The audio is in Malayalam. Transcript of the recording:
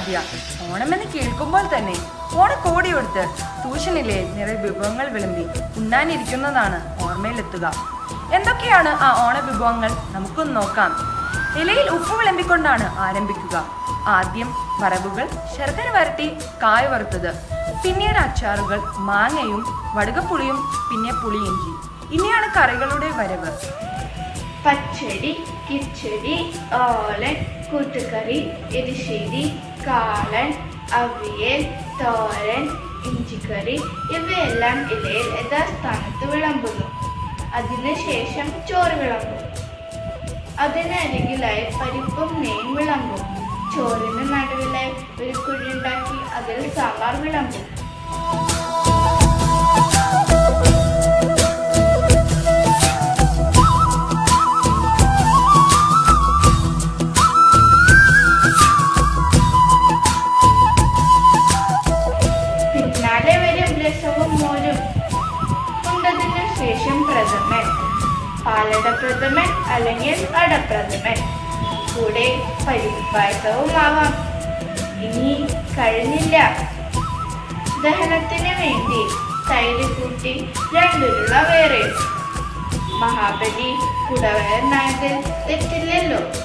സദ്യ ഓണമെന്ന് കേൾക്കുമ്പോൾ തന്നെ ഓണക്കോടി കൊടുത്ത് ട്യൂഷനിലെ നിറയെ വിഭവങ്ങൾ വിളമ്പി ഉണ്ണാനിരിക്കുന്നതാണ് ഓർമ്മയിലെത്തുക എന്തൊക്കെയാണ് ആ ഓണ വിഭവങ്ങൾ നമുക്കൊന്ന് നോക്കാം ഇലയിൽ ഉപ്പ് വിളമ്പിക്കൊണ്ടാണ് ആരംഭിക്കുക ആദ്യം വറവുകൾ ശർക്കര വരട്ടി കായ വറുത്തത് പിന്നീട് അച്ചാറുകൾ മാങ്ങയും വടുകപ്പുളിയും പിന്നെ പുളിയിഞ്ചി ഇനിയാണ് കറികളുടെ വരവ് പച്ചടി കിച്ചടി ഓലൻ കൂട്ടുകറി എരിശ്ശേരി കാളൻ അവിയൽ തോരൻ ഇഞ്ചിക്കറി ഇവയെല്ലാം ഇലയിൽ യഥാസ്ഥാനത്ത് വിളമ്പുന്നു അതിനുശേഷം ചോറ് വിളമ്പും അതിനരികിലായി പരിപ്പും നെയ്യും വിളമ്പും ചോറിന് നടുവിലായി ഒരു കുഴിയുണ്ടാക്കി അതിൽ സാമ്പാർ വിളമ്പും പിന്നാലെ വരും രസവും മോരും ഉണ്ടതിനു ശേഷം പ്രഥമൻ പാലട പ്രഥമൻ അല്ലെങ്കിൽ അടപ്രഥമൻ കൂടെ പരിപ്പ് പായസവും ആവാം ഇനി കഴിഞ്ഞില്ല ദഹനത്തിന് വേണ്ടി തൈര് കൂട്ടി രണ്ടുരുള വേറെ മഹാബലി കുടവയറിനായതിൽ തെറ്റില്ലല്ലോ